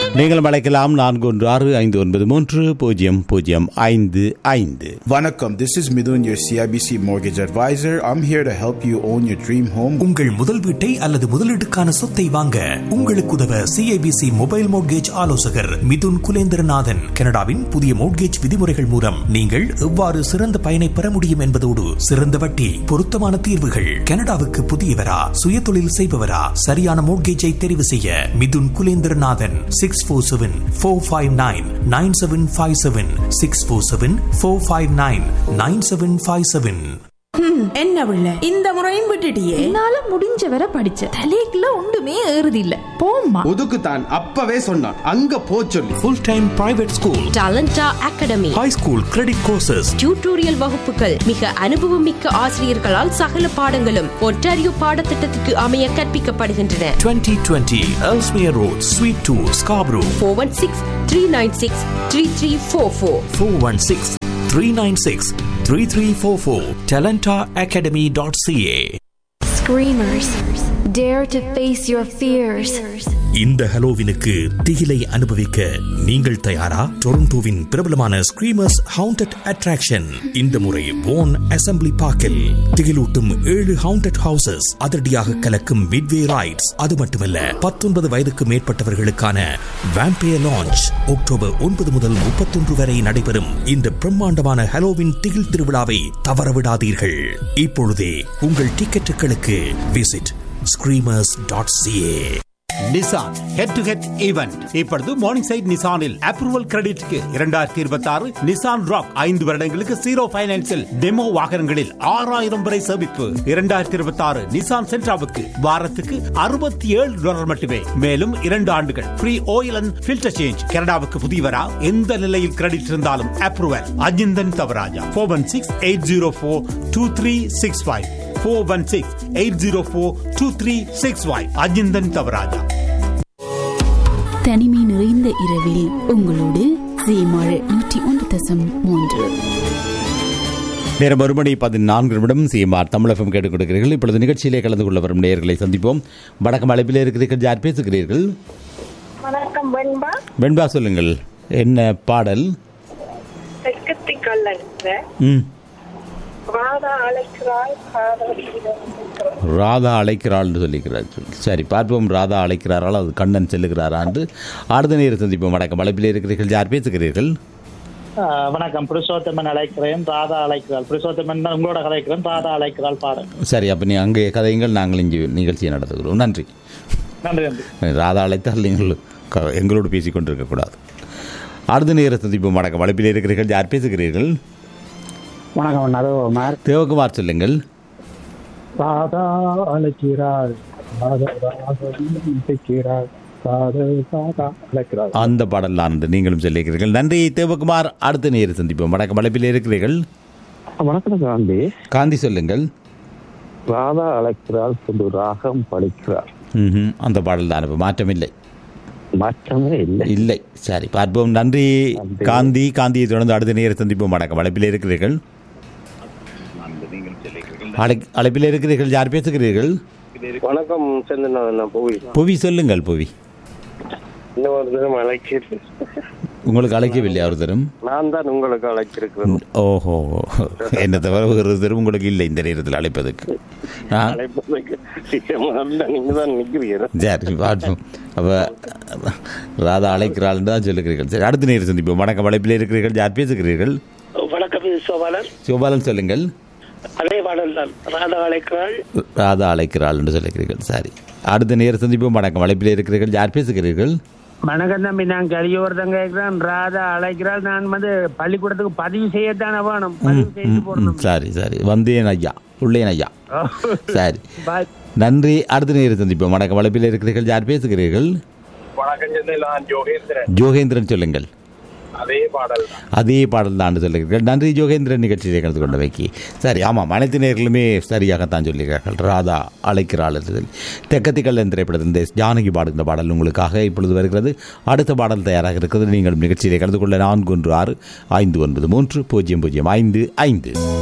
நீங்களும் அழைக்கலாம் நான்கு ஒன்று ஆறு ஐந்து ஒன்பது மூன்று பூஜ்ஜியம் பூஜ்ஜியம் ஐந்து ஐந்து Vanakkam, this is Midun, your CIBC mortgage advisor. I'm here to help you own your dream home. உங்கள் முதல் வீட்டை அல்லது முதலீட்டுக்கான சொத்தை வாங்க உங்களுக்கு உதவ சிஐபிசி மொபைல் மோட்கேஜ் ஆலோசகர் மிதுன் குலேந்திரநாதன் கனடாவின் புதிய மோட்கேஜ் விதிமுறைகள் மூலம் நீங்கள் எவ்வாறு சிறந்த பயனை பெற முடியும் என்பதோடு சிறந்த வட்டி பொருத்தமான தீர்வுகள் கனடாவுக்கு புதியவரா சுயதொழில் செய்பவரா சரியான மோட்கேஜை தெரிவு செய்ய Mithun Kulendranathan six four seven four five nine nine seven five seven six four seven four five nine nine seven five seven என்ன பிள்ளை இந்த முறையும் விட்டுட்டியே என்னால முடிஞ்ச வரை படிச்ச தலைக்குள்ள ஒன்றுமே ஏறுது இல்ல போம்மா ஒதுக்குத்தான் அப்பவே சொன்னான் அங்க போ சொல்லி full time private school Talenta academy high school credit courses tutorial வகுப்புகள் மிக அனுபவமிக்க ஆசிரியர்களால் சகல பாடங்களும் ஒன்டாரியோ பாடத்திட்டத்துக்கு அமைய கற்பிக்கப்படுகின்றன 2020 Ellesmere Road, Suite 2, Scarborough, four one six three nine six three three four four 416 396 3344, talentaacademy.ca. Screamers, dare to face your fears. இந்த ஹலோவினுக்கு திகிலை அனுபவிக்க நீங்கள் தயாரா டொரண்டோவின் பிரபலமான ஸ்கிரீமர்ஸ் ஹவுண்டட் அட்ராக்ஷன் இந்த முறை போன் அசெம்பிளி பார்க்கில் திகிலூட்டும் ஏழு ஹவுண்டட் ஹவுசஸ் அதிரடியாக கலக்கும் மிட்வே ரைட்ஸ் அது மட்டுமல்ல பத்தொன்பது வயதுக்கு மேற்பட்டவர்களுக்கான வேம்பையர் லான்ச் அக்டோபர் ஒன்பது முதல் முப்பத்தொன்று வரை நடைபெறும் இந்த பிரம்மாண்டமான ஹலோவின் திகில் திருவிழாவை தவறவிடாதீர்கள் இப்பொழுதே உங்கள் டிக்கெட்டுகளுக்கு visit Screamers dot CA Nissan head to head event இப்பொழுது மார்னிங் சைட் நிசானில் அப்ரூவல் கிரெடிட்க்கு இரண்டாயிரத்தி இருபத்தி ஆறு நிசான் ராக் ஐந்து வருடங்களுக்கு ஜீரோ பைனான்சில் டெமோ வாகனங்களில் ஆறாயிரம் வரை சேமிப்பு இரண்டாயிரத்தி இருபத்தி ஆறு நிசான் சென்ட்ராவுக்கு வாரத்துக்கு அறுபத்தி ஏழு டாலர் மட்டுமே மேலும் இரண்டு ஆண்டுகள் free oil and filter change கனடாவுக்கு புதியவரா எந்த நிலையில் கிரெடிட் இருந்தாலும் approval Ajinthan Thavarajah four one six eight zero four two three six five four one six eight zero four two three six five Ajinthan Thavarajah தனிமை நிறைந்த இரவில் உங்களோடு சீமாழ் நூற்றி ஒன்று தசம் மூன்று நேரம் ஒரு மணி பதினான்கு நிமிடம் சிஎம்ஆர் தமிழகம் கேட்டுக் கொடுக்கிறீர்கள் இப்பொழுது நிகழ்ச்சியிலே கலந்து கொள்ள வரும் நேயர்களை சந்திப்போம் வடக்கம் அழைப்பில் இருக்கிறீர்கள் யார் பேசுகிறீர்கள் வணக்கம் வெண்பா வெண்பா சொல்லுங்கள் என்ன பாடல் தெற்கத்தி கல்லன் ம் ராதா அழைக்கிறாள் காதல் ராதா அழைக்கிறாள்னு சொல்லிக்கிறார் சரி பார்ப்போம் ராதா அழைக்கிறாரால் அது கண்ணன் செல்லுகிறாரான்னு அடுத்த நேரம் சந்திப்போம் வடக்கம் அழைப்பில் இருக்கிறீர்கள் யார் பேசுகிறீர்கள் ஆஹ் வணக்கம் புருஷோத்தமன் அழைக்கிறேன் ராதா அழைக்கிறாள் புருஷோத்தமன் தான் உங்களோட கதைக்கிறேன் ராதா அழைக்கிறாள் பாருங்க சரி அப்போ நீ அங்கே கதையுங்கள் நாங்கள் இங்கே நிகழ்ச்சியை நடத்துகிறோம் நன்றி நன்றி நன்றி ராதா அழைத்தால் நீங்கள் க- எங்களோடு பேசிக் கொண்டிருக்கக்கூடாது அடுத்த நேரம் சந்திப்போம் வடக்கம் அழைப்பில் இருக்கிறீர்கள் யார் பேசுகிறீர்கள் வணக்கம் நரவமார் தேவகுமார் சொல்லுங்கள் ராதா அழைக்கிறாள் ராதா ராதா அழைக்கிறாள் ராதா ராதா அழைக்கிறாள் அந்த பாடல் தான் என்று நீங்களும் சொல்லியிருக்கிறீர்கள் நன்றி தேவகுமார் அடுத்த நேரம் சந்திப்போம் வடக்கம் அழைப்பில் இருக்கிறீர்கள் வணக்கம் காந்தி காந்தி சொல்லுங்கள் ராதா அழைக்கிறாள் புது ராகம் படிக்கிறாள் ம்ஹும். அந்த பாடல் தான் இப்போ மாற்றமில்லை மாற்றமே இல்லை இல்லை சரி பார்ப்போம் நன்றி காந்தி காந்தியை தொடர்ந்து அடுத்த நேரம் சந்திப்போம் வணக்கம் அழைப்பில் இருக்கிறீர்கள் அழை- அழைப்பில் இருக்கிறீர்கள் யார் பேசுகிறீர்கள் வணக்கம் செந்தில் நான் போய் புவி சொல்லுங்கள் புவி இன்னொரு தினம் அழைக்கிறேன் உங்களுக்கு அழைக்கவில்லை ஒரு தரும் நான் தான் உங்களுக்கு அழைச்சிருக்கிறேன் ஓஹோ என்ன தவிர ஒரு தரும் உங்களுக்கு இல்லை இந்த நேரத்தில் அழைப்பதற்கு ஆ அழைப்பதற்கு நீங்க தான் நிக்கிறீங்க சரி பார்ப்போம் அப்போ ராதா அழைக்கிறாள்னு தான் சொல்லுகிறீர்கள் சரி அடுத்த நேரம் சந்திப்போம் வணக்கம் அழைப்பில் இருக்கிறீர்கள் யார் பேசுகிறீர்கள் வணக்கம் இது சோபாலன் சிவபாலன் சொல்லுங்கள் அதே பாடல் தான் ராதா அழைக்கிறாள் ராதா அழைக்கிறாள் என்று சொல்லுகிறீர்கள் சரி அடுத்த நேரம் சந்திப்போம் வணக்கம் அழைப்பில் இருக்கிறீர்கள் யார் பேசுகிறீர்கள் வணக்கம் தம்பி நான் கரியோர்தான் கேட்கிறேன் ராதா அழைக்கிறாள் நான் வந்து பள்ளிக்கூடத்துக்கு பதிவு செய்யத்தானே வேணும் பதிவு செய்து ம், ம், போடணும் சரி சரி வந்தேன் ஐயா உள்ளேன் ஐயா சரி பாய். நன்றி அடுத்த நேரம் சந்திப்போம் வணக்கம் அழைப்பில் இருக்கிறீர்கள் யார் பேசுகிறீர்கள் வணக்கம் செந்தில் நான் ஜோகேந்திரன் ஜோகேந்திரன் சொல்லுங்கள் அதே பாடல் அதே பாடல் தான் சொல்லுகிறீர்கள் நன்றி ஜோகேந்திரன் நிகழ்ச்சியை கலந்து கொண்டு வைக்கி சரி ஆமாம் அனைத்து நேர்களுமே சரியாகத்தான் சொல்லுகிறார்கள் ராதா அழைக்கிறாள் என்று சொல்லி தெக்கத்திகள் என்ற திரைப்படத்தில் இந்த ஜானகி பாடுகின்ற பாடல் உங்களுக்காக இப்பொழுது வருகிறது அடுத்த பாடல் தயாராக இருக்கிறது நீங்கள் நிகழ்ச்சியை கலந்து கொள்ள நான்கு ஒன்று ஆறு ஐந்து ஒன்பது மூன்று பூஜ்ஜியம் பூஜ்ஜியம் ஐந்து ஐந்து